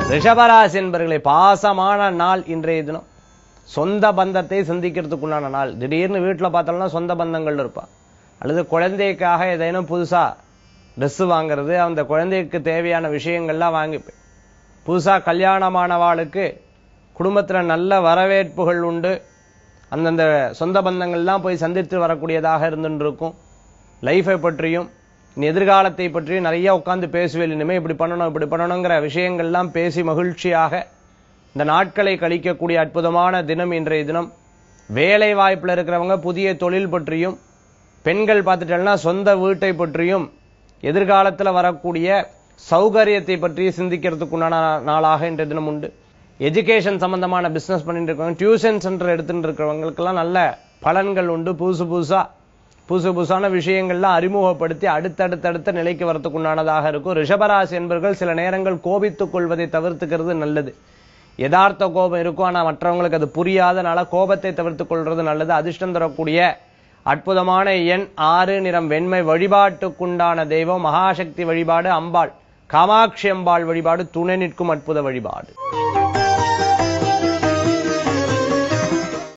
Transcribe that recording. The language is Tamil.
ரிஷபராசி என்பர்களை பாசமான நாள் இன்றைய தினம் சொந்த பந்தத்தை சந்திக்கிறதுக்குண்டான நாள் திடீர்னு வீட்டில் பார்த்தோம்னா சொந்த பந்தங்கள் இருப்பா அல்லது குழந்தைக்காக ஏதேனும் புதுசா ட்ரெஸ் வாங்குறது அந்த குழந்தைக்கு தேவையான விஷயங்கள்லாம் வாங்கிப்பேன் புதுசா கல்யாணமானவாளுக்கு குடும்பத்துல நல்ல வரவேற்புகள் உண்டு அந்தந்த சொந்த பந்தங்கள்லாம் போய் சந்தித்து வரக்கூடியதாக இருந்துட்டு இருக்கும் லைஃபை பற்றியும் இனி எதிர்காலத்தை பற்றியும் நிறைய உட்காந்து பேசுவேன் இனிமே இப்படி பண்ணணும் இப்படி பண்ணணுங்கிற விஷயங்கள்லாம் பேசி மகிழ்ச்சியாக இந்த நாட்களை கழிக்கக்கூடிய அற்புதமான தினம் இன்றைய தினம் வேலை வாய்ப்புல இருக்கிறவங்க புதிய தொழில் பற்றியும் பெண்கள் பார்த்துட்டோம்னா சொந்த வீட்டை பற்றியும் எதிர்காலத்துல வரக்கூடிய சௌகரியத்தை பற்றி சிந்திக்கிறதுக்குண்டான நாளாக இன்றைய தினம் உண்டு எஜுகேஷன் சம்பந்தமான பிசினஸ் பண்ணிட்டு இருக்கவங்க டியூஷன் சென்டர் எடுத்துட்டு இருக்கிறவங்களுக்கெல்லாம் நல்ல பலன்கள் உண்டு புதுசு புதுசா புதுசு புதுசான விஷயங்கள்லாம் அறிமுகப்படுத்தி அடுத்தடுத்தடுத்த நிலைக்கு வரத்துக்குண்டானதாக இருக்கும் ரிஷபராசி என்பர்கள் சில நேரங்கள் கோபித்துக் கொள்வதை தவிர்த்துக்கிறது நல்லது யதார்த்த கோபம் இருக்கும் ஆனா மற்றவங்களுக்கு அது புரியாதனால கோபத்தை தவிர்த்துக் கொள்றது நல்லது அதிர்ஷ்டம் தரக்கூடிய அற்புதமான எண் ஆறு நிறம் வெண்மை வழிபாட்டுக்குண்டான தெய்வம் மகாசக்தி வழிபாடு அம்பாள் காமாட்சி அம்பாள் வழிபாடு துணை நிற்கும் அற்புத வழிபாடு